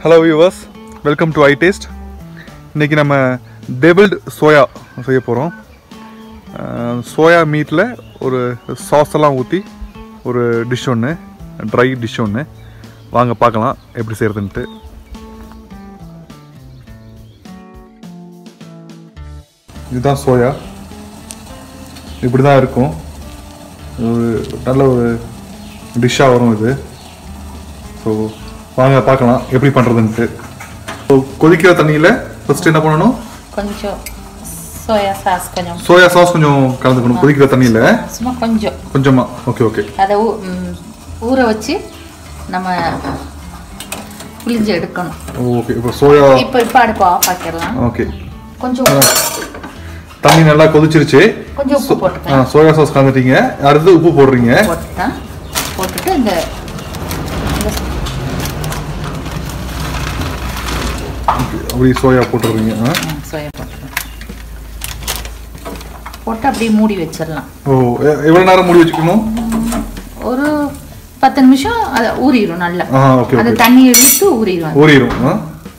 Hello viewers welcome to I taste இன்றைக்கி நம்ம டெபிள்டு soya செய்ய போகிறோம் சோயா மீட்டில் ஒரு சாஸ் எல்லாம் ஊற்றி ஒரு டிஷ் ஒன்று ட்ரை டிஷ் ஒன்று வாங்க பார்க்கலாம் எப்படி செய்கிறதுன்ட்டு இதுதான் சோயா இப்படி தான் இருக்கும் ஒரு நல்ல ஒரு டிஷ்ஷாக வரும் இது ஸோ வாங்க பார்க்கலாம் எப்படி பண்ணுறதுன்ட்டு ஸோ கொதிக்கிற தண்ணியில் ஃபர்ஸ்ட் என்ன பண்ணணும் கொஞ்சம் சோயா சாஸ் கொஞ்சம் சோயா சாஸ் கொஞ்சம் கலந்துக்கணும் கொதிக்கிற தண்ணியில் சும்மா கொஞ்சம் கொஞ்சமாக ஓகே ஓகே அதை ஊ- ம், ஊற வச்சு நம்ம புளிஞ்சு எடுக்கணும் ஓகே இப்போ சோயா இப்போ இப்போ அடுப்பு ஆஃப் ஆக்கிடலாம் ஓகே கொஞ்சம் தண்ணி நல்லா கொதிச்சிருச்சு கொஞ்சம் உப்பு ஆ, போட்டுக்கலாம் சோயா சாஸ் கலந்துட்டீங்க அடுத்து உப்பு போடுறீங்க போட்டுட்டேன் போட்டுட்டு இந்த இந்த அப்படி சோயா போட்டுடுறீங்க ஆ. ம், சோயா போட்டுக்கலாம் போட்டு அப்படியே மூடி வச்சிடலாம் ஓ எ- எவ்வளோ நேரம் மூடி வச்சுக்கணும் ஒரு பத்து நிமிஷம் அதை ஊறிடும் நல்லா ஆ ஓகே அந்த ஓகே தண்ணியை இழுத்து ஊறிடும் அது. ஊறிடும் ஆ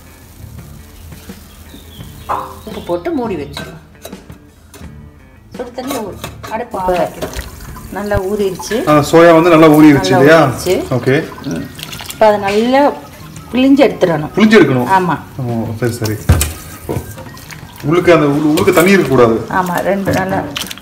உப்பு போட்டு மூடி வச்சிடலாம் சுடு தண்ணி ஊறு அடுப்பு ஆஃப் ஆக்கிடும். நல்லா ஊறிடுச்சு ஆ, சோயா வந்து நல்லா ஊறிடுச்சு நல்லா இல்லையா ஊறிடுச்சு. ஓகே இப்போ அதை நல்லா பிழிஞ்சு எடுத்துடணும் புளிஞ்சு எடுக்கணும் ஆமாம் ஓ சரி சரி ஓ. உள்ளுக்கு அந்த உள்ள- உள்ளுக்கு தண்ணி இருக்கக்கூடாது ஆமாம் ரெண்டு நல்லா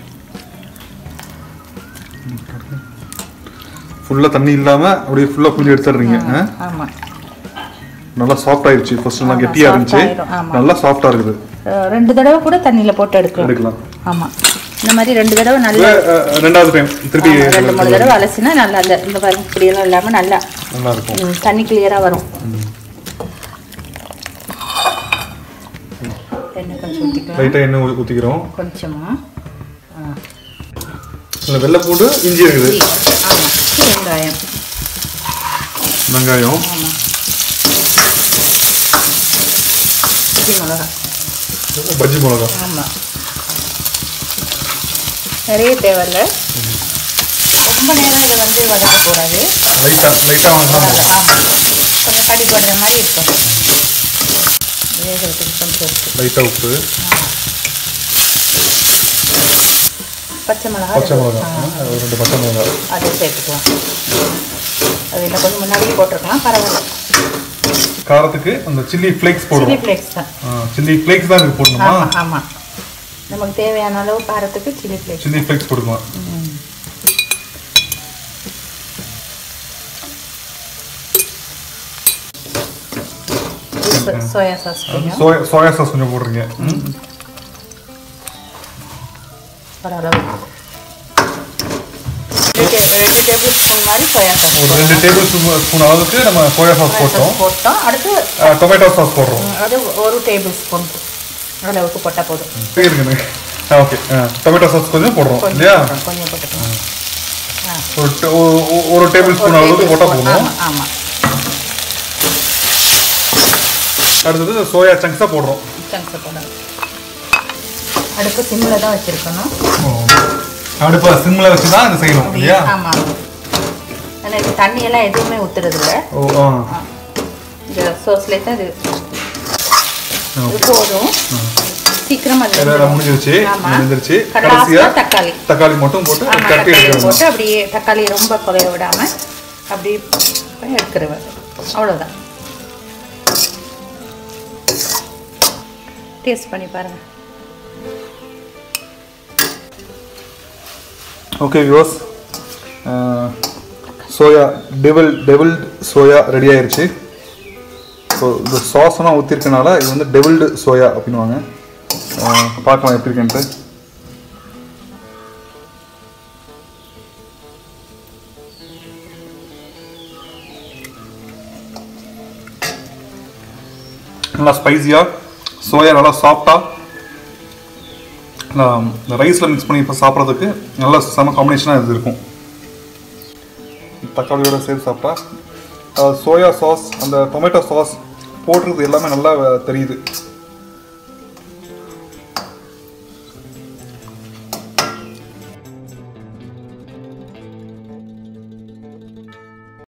ஃபுல்லாக தண்ணி இல்லாமல் அப்படியே ஃபுல்லாக புளிஞ்சு எடுத்துடுறீங்க ஆ? ஆமாம் நல்லா சாஃப்ட் ஆயிடுச்சு ஃபர்ஸ்ட் நல்லா ஆமா, கெட்டியாக soft இருந்துச்சு ஆயிரும், ஆமா. நல்லா சாஃப்டாக இருக்குது ரெண்டு தடவை கூட தண்ணியில் போட்டு எடுக்கலாம் எடுக்கலாம் ஆமாம் இந்த மாதிரி ரெண்டு தடவை இது, நல்லா அஹ், ரெண்டாவது டைம் திருப்பி ஆமா, ரெண்டு மூணு தடவை அலசினா நல்லா அந்த இந்த பாருங்க இப்படியெல்லாம் இல்லாமல் நல்லா நல்லா இருக்கும் ம், தண்ணி கிளியராக வரும் எண்ணெய் கொஞ்சம் ஊற்றிக்கலாம் லைட்டாக எண்ணெய் ஊ- ஊற்றிக்கிறோம் கொஞ்சமாக இல்லை வெள்ளைப்பூண்டு இஞ்சி இருக்குது ஆமாம் வெங்காயம் வெங்காயம் ஆமாம் பச்சை மிளகா பஜ்ஜி மிளகா ஆமாம் நிறைய தேவையில்ல ரொம்ப நேரம் இதை வந்து வதக்கக்கூடாது லைட்டாக லைட்டாக வாங்கினா ஆமாம் கொஞ்சம் கடி போடுற மாதிரி இருக்கும் வேகிறதுக்கு கொஞ்சம் இருக்கு லைட்டாக உப்பு பச்சை மிளகா பச்சை மிளகா ஆ, ஒரு ரெண்டு பச்சை மிளகா அதை சேர்த்துக்கலாம் அது இன்னும் கொஞ்சம் முன்னாடியே போட்டிருக்கலாம் பரவாயில்ல காரத்துக்கு அந்த சில்லி ஃப்ளேக்ஸ் சில்லி போடுறோம் ஃப்ளேக்ஸ் தான் சில்லி ஃப்ளேக்ஸ் தான் இதுக்கு போடணுமா ஆமாம் ஆமாம் நமக்கு தேவையான அளவு காரத்துக்கு சில்லி ஃப்ளேக்ஸ் சில்லி ஃப்ளேக்ஸ் போட்டுக்கலாம் சோயா சாஸ் கொஞ்சம் சோயா சோயா சாஸ் கொஞ்சம் போடுறீங்க ம். பரவாயில்ல ரெண்டு டே- ரெண்டு டேபிள் ஸ்பூன் மாதிரி சோயா சாஸ் ஒரு ரெண்டு டேபிள் ஸ்பூன் அளவுக்கு நம்ம சோயா சாஸ் போட்டோம் போட்டோம் அடுத்து டொமேட்டோ சாஸ் போடுறோம் ம், அது ஒரு டேபிள் ஸ்பூன் அளவுக்கு போட்டால் போதும் இருக்குங்க ஓகே டொமேட்டோ சாஸ் கொஞ்சம் போடுறோம் கொஞ்சம் இல்லையா போட்டோம், கொஞ்சம் போட்டுக்கலாம் ஆ ஒரு ட- ஒ- ஒ- ஒரு டேபிள் ஸ்பூன் அளவுக்கு போட்டால் போதும் ஆமாம் ஆமாம் அடுத்தது சோயா சங்க்ஸாக போடுறோம் சங்க்ஸை போடணும் அடுப்பு சிம்மில் தான் வச்சுருக்கணும் அடுப்பை சிம்மில் வச்சு தான் இது செய்யணும் இல்லையா ஆமாம் ஆனால் இது தண்ணியெல்லாம் எதுவுமே ஊற்றுறது இல்லை ஓ ஆ இந்த சோஸ்லேயே தான் இது ஆ. இது போதும் சீக்கிரம் அது எல்லாம் வெந்துடும். முடிஞ்சிருச்சு ஆமா. முடிஞ்சிருச்சு கடைசியா கடைசியா தக்காளி தக்காளி மட்டும் போட்டு ஆமா, கட்டி தக்காளி எடுக்கணும் போட்டு அப்படியே தக்காளி ரொம்ப குறைய விடாம அப்படியே எடுக்கிறவன் அவ்வளோதான் டேஸ்ட் பண்ணி பாருங்க okay viewers soya devil devilled soya ready ஆயிருச்சு ஸோ இந்த சாஸ்லாம் ஊற்றிருக்கனால இது வந்து டெபிள்டு சோயா அப்படின்னுவாங்க அஹ், பார்க்கலாம் எப்படி இருக்குன்ட்டு நல்லா ஸ்பைஸியாக சோயா நல்லா சாஃப்டாக இந்த ரைஸில் மிக்ஸ் பண்ணி இப்போ சாப்பிட்றதுக்கு நல்ல செம காம்பினேஷனாக இது இருக்கும் தக்காளியோட சேர்த்து சாப்பிட்டா சோயா சாஸ் அந்த டொமேட்டோ சாஸ் போடுறது எல்லாமே நல்லா தெரியுது